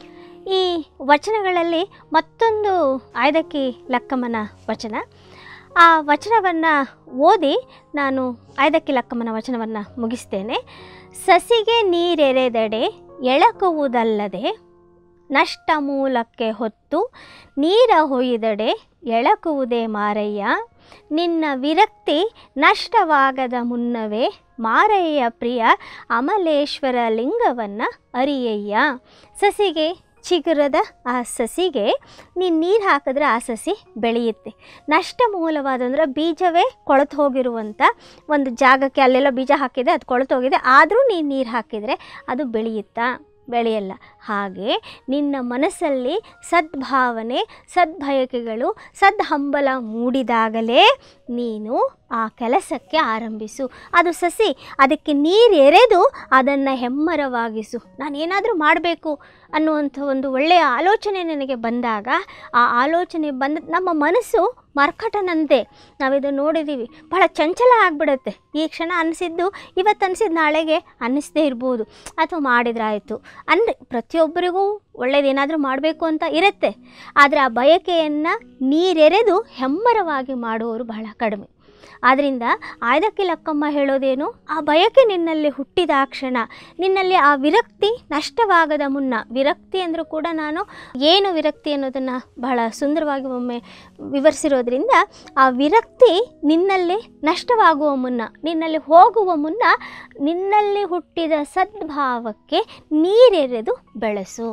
S1: ಈ ವಚನಗಳಲ್ಲಿ ಮತ್ತೊಂದು ಆಯ್ದಕ್ಕಿ ಲಕ್ಕಮ್ಮನ ವಚನ ಆ ವಚನವನ್ನು ಓದಿ ನಾನು ಆಯ್ದಕ್ಕಿ ಲಕ್ಕಮ್ಮನ ವಚನವನ್ನು ಮುಗಿಸ್ತೇನೆ ಸಸಿಗೆ ನೀರೆರೆದೆಡೆ ಎಳಕುವುದಲ್ಲದೆ ನಷ್ಟ ಮೂಲಕ್ಕೆ ಹೊತ್ತು ನೀರ ಹೊಯ್ದಡೆ ಎಳಕುವುದೇ ಮಾರಯ್ಯ ನಿನ್ನ ವಿರಕ್ತಿ ನಷ್ಟವಾಗದ ಮುನ್ನವೇ ಮಾರಯ್ಯ ಪ್ರಿಯ ಅಮಲೇಶ್ವರ ಲಿಂಗವನ್ನು ಅರಿಯಯ್ಯ ಸಸಿಗೆ ಚಿಗುರದ ಆ ಸಸಿಗೆ ನೀನು ನೀರು ಹಾಕಿದ್ರೆ ಆ ಸಸಿ ಬೆಳೆಯುತ್ತೆ ನಷ್ಟ ಮೂಲವಾದಂದ್ರೆ ಬೀಜವೇ ಕೊಳೆತು ಹೋಗಿರುವಂಥ ಒಂದು ಜಾಗಕ್ಕೆ ಅಲ್ಲೆಲ್ಲ ಬೀಜ ಹಾಕಿದೆ ಅದು ಕೊಳೆತು ಹೋಗಿದೆ ಆದರೂ ನೀನು ನೀರು ಹಾಕಿದರೆ ಅದು ಬೆಳೆಯುತ್ತಾ ಬೆಳೆಯಲ್ಲ ಹಾಗೆ ನಿನ್ನ ಮನಸ್ಸಲ್ಲಿ ಸದ್ಭಾವನೆ ಸದ್ಬಯಕೆಗಳು ಸದ್ಹಂಬಲ ಮೂಡಿದಾಗಲೇ ನೀನು ಆ ಕೆಲಸಕ್ಕೆ ಆರಂಭಿಸು ಅದು ಸಸಿ ಅದಕ್ಕೆ ನೀರು ಎರೆದು ಅದನ್ನು ಹೆಮ್ಮರವಾಗಿಸು ನಾನು ಏನಾದರೂ ಮಾಡಬೇಕು ಅನ್ನುವಂಥ ಒಂದು ಒಳ್ಳೆಯ ಆಲೋಚನೆ ನನಗೆ ಬಂದಾಗ ಆ ಆಲೋಚನೆ ಬಂದ ನಮ್ಮ ಮನಸ್ಸು ಮರ್ಕಟನಂತೆ ನಾವಿದು ನೋಡಿದ್ದೀವಿ ಬಹಳ ಚಂಚಲ ಆಗಿಬಿಡುತ್ತೆ ಈ ಕ್ಷಣ ಅನಿಸಿದ್ದು ಇವತ್ತು ಅನಿಸಿದ್ದು ನಾಳೆಗೆ ಅನ್ನಿಸದೇ ಇರ್ಬೋದು ಅಥವಾ ಮಾಡಿದ್ರಾಯಿತು ಅಂದರೆ ಪ್ರತಿಯೊಬ್ಬರಿಗೂ ಒಳ್ಳೇದೇನಾದರೂ ಮಾಡಬೇಕು ಅಂತ ಇರುತ್ತೆ ಆದರೆ ಆ ಬಯಕೆಯನ್ನು ನೀರೆರೆದು ಹೆಮ್ಮರವಾಗಿ ಮಾಡುವವರು ಬಹಳ ಕಡಿಮೆ ಆದ್ದರಿಂದ ಆಯ್ದಕ್ಕೆ ಲಕ್ಕಮ್ಮ ಹೇಳೋದೇನು ಆ ಬಯಕೆ ನಿನ್ನಲ್ಲಿ ಹುಟ್ಟಿದ ಆ ಕ್ಷಣ ನಿನ್ನಲ್ಲಿ ಆ ವಿರಕ್ತಿ ನಷ್ಟವಾಗದ ಮುನ್ನ ವಿರಕ್ತಿ ಅಂದರೂ ಕೂಡ ನಾನು ಏನು ವಿರಕ್ತಿ ಅನ್ನೋದನ್ನು ಬಹಳ ಸುಂದರವಾಗಿ ಒಮ್ಮೆ ವಿವರಿಸಿರೋದ್ರಿಂದ ಆ ವಿರಕ್ತಿ ನಿನ್ನಲ್ಲಿ ನಷ್ಟವಾಗುವ ಮುನ್ನ ನಿನ್ನಲ್ಲಿ ಹೋಗುವ ಮುನ್ನ ನಿನ್ನಲ್ಲಿ ಹುಟ್ಟಿದ ಸದ್ಭಾವಕ್ಕೆ ನೀರೆರೆದು ಬೆಳೆಸು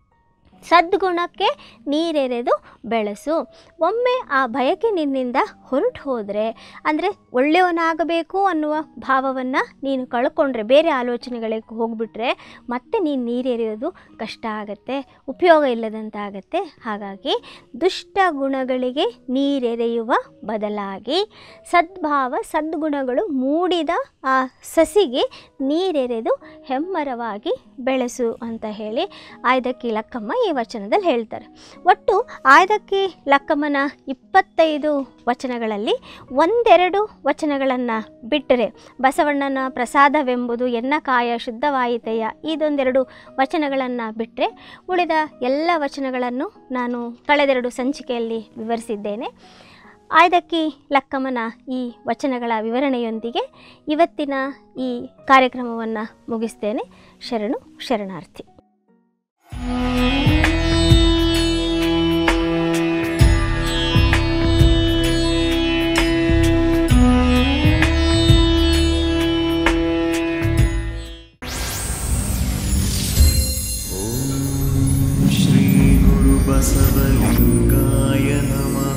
S1: ಸದ್ಗುಣಕ್ಕೆ ನೀರೆರೆದು ಬೆಳೆಸು ಒಮ್ಮೆ ಆ ಬಯಕೆ ನಿನ್ನಿಂದ ಹೊರಟು ಹೋದರೆ ಅಂದರೆ ಒಳ್ಳೆಯವನಾಗಬೇಕು ಅನ್ನುವ ಭಾವವನ್ನು ನೀನು ಕಳ್ಕೊಂಡ್ರೆ ಬೇರೆ ಆಲೋಚನೆಗಳಿಗೆ ಹೋಗ್ಬಿಟ್ರೆ ಮತ್ತೆ ನೀನು ನೀರೆರೆಯೋದು ಕಷ್ಟ ಆಗತ್ತೆ ಉಪಯೋಗ ಇಲ್ಲದಂತಾಗತ್ತೆ ಹಾಗಾಗಿ ದುಷ್ಟ ಗುಣಗಳಿಗೆ ನೀರೆರೆಯುವ ಬದಲಾಗಿ ಸದ್ಭಾವ ಸದ್ಗುಣಗಳು ಮೂಡಿದ ಆ ಸಸಿಗೆ ನೀರೆರೆದು ಹೆಮ್ಮರವಾಗಿ ಬೆಳೆಸು ಅಂತ ಹೇಳಿ ಆಯ್ದಕ್ಕಿ ಲಕ್ಕಮ್ಮ ಈ ವಚನದಲ್ಲಿ ಹೇಳ್ತಾರೆ ಒಟ್ಟು ಆಯ್ದಕ್ಕಿ ಲಕ್ಕಮ್ಮನ ಇಪ್ಪತ್ತೈದು ವಚನಗಳಲ್ಲಿ ಒಂದೆರಡು ವಚನಗಳನ್ನು ಬಿಟ್ಟರೆ ಬಸವಣ್ಣನ ಪ್ರಸಾದವೆಂಬುದು ಎನ್ನ ಕಾಯ ಶುದ್ಧವಾಯಿತೆಯ ಇದೊಂದೆರಡು ವಚನಗಳನ್ನು ಬಿಟ್ಟರೆ ಉಳಿದ ಎಲ್ಲ ವಚನಗಳನ್ನು ನಾನು ಕಳೆದೆರಡು ಸಂಚಿಕೆಯಲ್ಲಿ ವಿವರಿಸಿದ್ದೇನೆ ಆಯ್ದಕ್ಕಿ ಲಕ್ಕಮ್ಮನ ಈ ವಚನಗಳ ವಿವರಣೆಯೊಂದಿಗೆ ಇವತ್ತಿನ ಈ ಕಾರ್ಯಕ್ರಮವನ್ನು ಮುಗಿಸ್ತೇನೆ ಶರಣು ಶರಣಾರ್ಥಿ
S2: श्रीगुरुबसवलिङ्गाय नमः